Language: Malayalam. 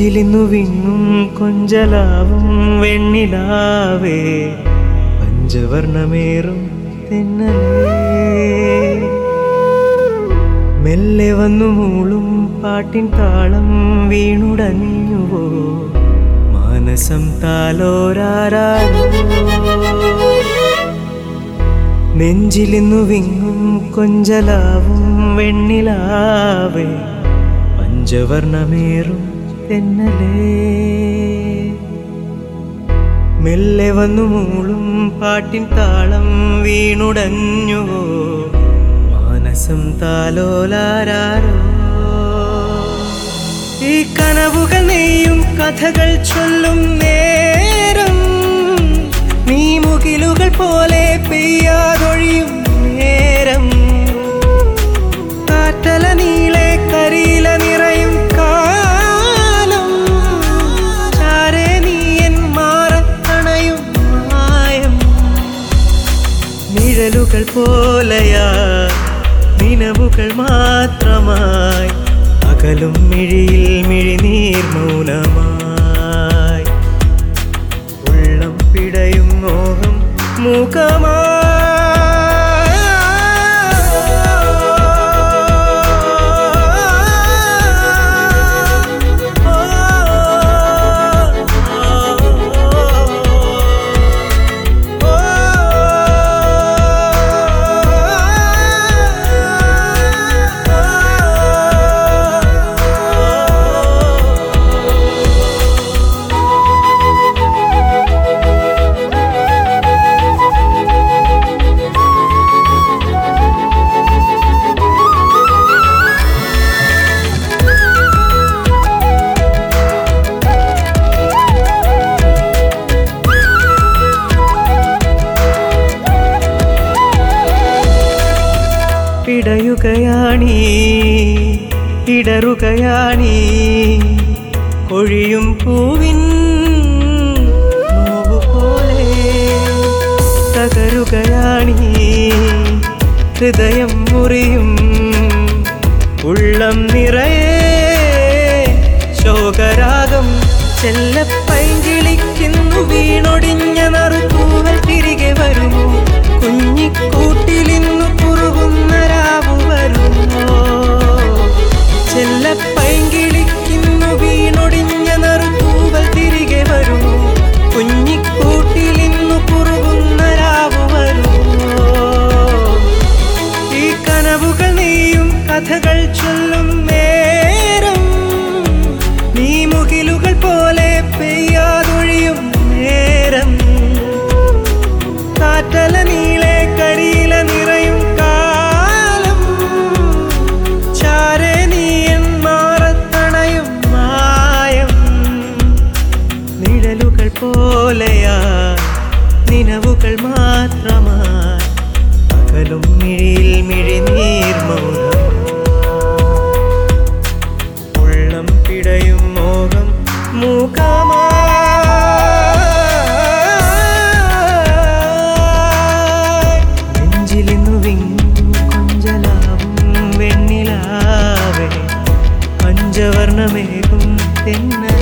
നെഞ്ചിലിന്നു വിങ്ങും കൊഞ്ചലാവും വെണ്ണിലാവേ പഞ്ചവർണ്ണമേറും തെന്നലേ മെല്ലെ വന്നു മൂളും പാട്ടിൻ താളം വീണുടഞ്ഞുവോ മാനസം താലോരാരോ നെഞ്ചിലിന്നു വിങ്ങും കൊഞ്ചലാവും വെണ്ണിലാവേ പഞ്ചവർണ്ണമേറും തെന്നലേ മെല്ലെ വന്നു മൂളും പാട്ടിൻ താളം വീണുടഞ്ഞുവോ മാനസം താലോലാരോ ഈ കനവുകൾ നെയ്യും കഥകൾ ചൊല്ലും നേരം നീ മുകിലുകൾ പോലെ പെയ്യാതൊഴിയും നേരം കാറ്റല നീളെ കരിയില നിറയും കാലം ചാരേ നീ എൻ മാറത്തണയും മായം നിഴലുകൾ പോലെയാ നിലവുകൾ മാത്രമായി അകലും മിഴിയിൽ മിഴിനീർ മൗനമായി ഉള്ളം പിടയും മോഹം പിടയുകയാണീ ഇടറുകയാണീ കൊഴിയും പൂവിൻ നോവു പോലെ തകരുകയാണീ ഹൃദയം മുറിയും ഉള്ളം നിറയെ ശോകരാഗം ചെല്ലപ്പൈങ്കിളിക്കുന്നു വീണൊടിഞ്ഞ നറുപൂവൽ തിരികെ വരുമോ കുഞ്ഞിക്കൂട്ടിലിന്നു കുറുകുന്ന രാവു വരുമോ ചെല്ലപ്പൈങ്കിളിക്കുന്നു വീണൊടിഞ്ഞ നറുപൂവൽ തിരികെ വരുമോ കുഞ്ഞിക്കൂട്ടിലിന്നു കുറുകുന്ന രാവു വരുമോ ഈ കനവുകൾ നീയും കഥകൾ ചൊല്ലും നേരം നീ മുകിലുകൾ പോലെ പെയ്യാതൊഴിയും നേരം കാറ്റല നീളെ കരിയില നിറയും കാലം ചാരേ നീ എൻ മാറത്തണയും മായം നിഴലുകൾ പോലെയാ നിലവുകൾ മാത്രമായി പകലും മിഴിയിൽ മിഴിനീർ മൗനം ഉള്ളം പിടയും മോഹം മൂകമായി നെഞ്ചിലിന്നു വിങ്ങും കൊഞ്ചലാവും വെണ്ണിലാവേ പഞ്ചവർണ്ണമേകും തെന്നൽ